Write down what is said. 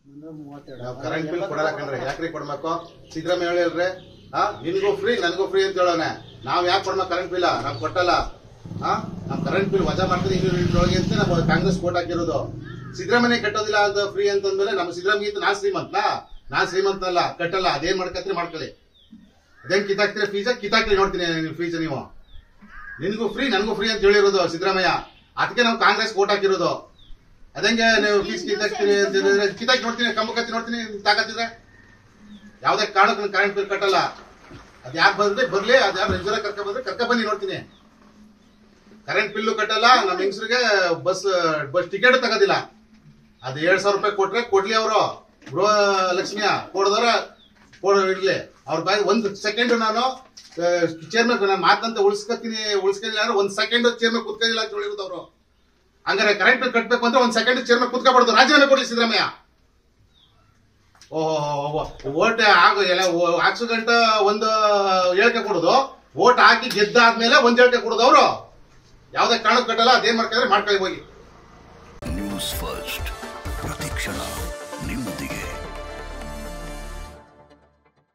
ಮುನ್ನೂರ ಮೂವತ್ತೆರಡು ನಾವು ಕರೆಂಟ್ ಬಿಲ್ ಕೊಡಲ್ಲ ಕಣ್ರಿ ಯಾಕ್ರಿ ಕೊಡ್ಬೇಕು ಸಿದ್ದರಾಮಯ್ಯ ಹೇಳಿಲ್ರಿ ಹಾ ನಿನ್ಗೂ ಫ್ರೀ ನನಗೂ ಫ್ರೀ ಅಂತ ಹೇಳೋನೆ ನಾವ್ ಯಾಕೆ ಕೊಡ್ಬೇಕು ಕರೆಂಟ್ ಬಿಲ್ ನಾವ್ ಕೊಟ್ಟಲ್ಲ ಹಾ ನಾವ್ ಕರೆಂಟ್ ಬಿಲ್ ವಜಾ ಮಾಡ್ತೀವಿ ಇದ್ರೊಳಗೆ ಅಂತ ನಾವು ಕಾಂಗ್ರೆಸ್ ಕೋಟ್ ಹಾಕಿರೋದು ಸಿದ್ದರಾಮಯ್ಯ ಕಟ್ಟೋದಿಲ್ಲ ಅಂತ ಫ್ರೀ ಅಂತಂದ್ಮೇಲೆ ನಮ್ಮ ಸಿದ್ದರಾಮಯ್ಯ ನಾನ್ ಶ್ರೀಮಂತ ನಾನ್ ಶ್ರೀಮಂತನಲ್ಲ ಕಟ್ಟಲ್ಲ ಅದೇನ್ ಮಾಡ್ಕತ್ರಿ ಮಾಡ್ಕೊಳ್ಳಿ ಅದೇನ್ ಕಿತ್ತಾಕ್ತೀರಿ ಫೀಸ ಕಿತ್ತಾಕ್ರಿ ನೋಡ್ತೀನಿ ಫೀಸ್ ನೀವು ನಿನಗೂ ಫ್ರೀ ನನಗೂ ಫ್ರೀ ಅಂತ ಹೇಳಿರೋದು ಸಿದ್ದರಾಮಯ್ಯ ಅದಕ್ಕೆ ನಾವು ಕಾಂಗ್ರೆಸ್ ಕೋಟ್ ಹಾಕಿರೋದು ಅದಂಗೆ ನೀವು ಫೀಸ್ ಕಿತ್ತಾಕ್ತೀರಿ ಅಂತ ಹೇಳಿದ್ರೆ ಕಿತ್ತಾಕಿ ನೋಡ್ತೀನಿ ಕಂಬ ಕತ್ತಿ ನೋಡ್ತೀನಿ ತಾಕತ್ತಿದ್ರೆ ಯಾವ್ದೇ ಕಾರಣಕ್ಕೂ ಕರೆಂಟ್ ಬಿಲ್ ಕಟ್ಟಲ್ಲ ಅದ್ ಯಾರು ಬಂದ್ರೆ ಬರ್ಲಿ ಅದ್ ಯಾರು ರೆಗ್ಯುಲರ್ ಕರ್ಕ ಬಂದ್ರೆ ಕರ್ಕ ಬನ್ನಿ ನೋಡ್ತೀನಿ ಕರೆಂಟ್ ಬಿಲ್ಲು ಕಟ್ಟಲ್ಲ ನಮ್ಮ ಹೆಂಗಸರಿಗೆ ಬಸ್ ಬಸ್ ಟಿಕೆಟ್ ತಗೋದಿಲ್ಲ ಅದ್ ಎರಡ್ ಸಾವಿರ ರೂಪಾಯಿ ಕೊಟ್ರೆ ಕೊಡ್ಲಿ ಅವರು ಗೃಹ ಲಕ್ಷ್ಮಿಯ ಕೊಡದವ್ರ ಕೊಡ ಇರ್ಲಿ ಅವ್ರ ಬಾಯಿ ಒಂದ್ ಸೆಕೆಂಡ್ ನಾನು ಚೇರ್ಮನ್ ನಾನು ಮಾತಂತ ಉಳಿಸ್ಕೊತೀನಿ ಉಳಿಸ್ಕೊಂಡಿಲ್ಲ ಅಂದ್ರೆ ಒಂದ್ ಸೆಕೆಂಡ್ ಚೇರ್ಮನ್ ಕುತ್ಕೊಂಡಿಲ್ಲ ಅಂತ ಹೇಳಿರೋದು ಅವರು ಹಂಗಾರೆ ಕರೆಂಟ್ ಬಿಲ್ ಕಟ್ಬೇಕು ಅಂದ್ರೆ ಒಂದ್ ಸೆಕೆಂಡ್ ಚೇರ್ಮನ್ ಕುತ್ಕೋಬಾರ್ದು ರಾಜೀನಾಮೆ ಕೊಡ್ಲಿ ಸಿದ್ದರಾಮಯ್ಯ ಓಹೋ ಓಟ್ ಆಗ ಎಲ್ಲ ಹಾಕ್ಸೋ ಗಂಟ ಒಂದು ಹೇಳಿಕೆ ಕೊಡುದು ಓಟ್ ಹಾಕಿ ಗೆದ್ದಾದ್ಮೇಲೆ ಒಂದ್ ಹೇಳಿಕೆ ಕೊಡುದು ಅವರು ಯಾವ್ದೇ ಕಾರಣಕ್ಕೆ ಕಟ್ಟಲ್ಲ ಅದೇನ್ ಮಾಡ್ಕೊಂಡ್ರೆ ಮಾಡ್ಕೊಳ್ಳಿ ಹೋಗಿ ನ್ಯೂಸ್ ಫಸ್ಟ್ ಪ್ರತಿಕ್ಷಣ ನಿಮ್ಮೊಂದಿಗೆ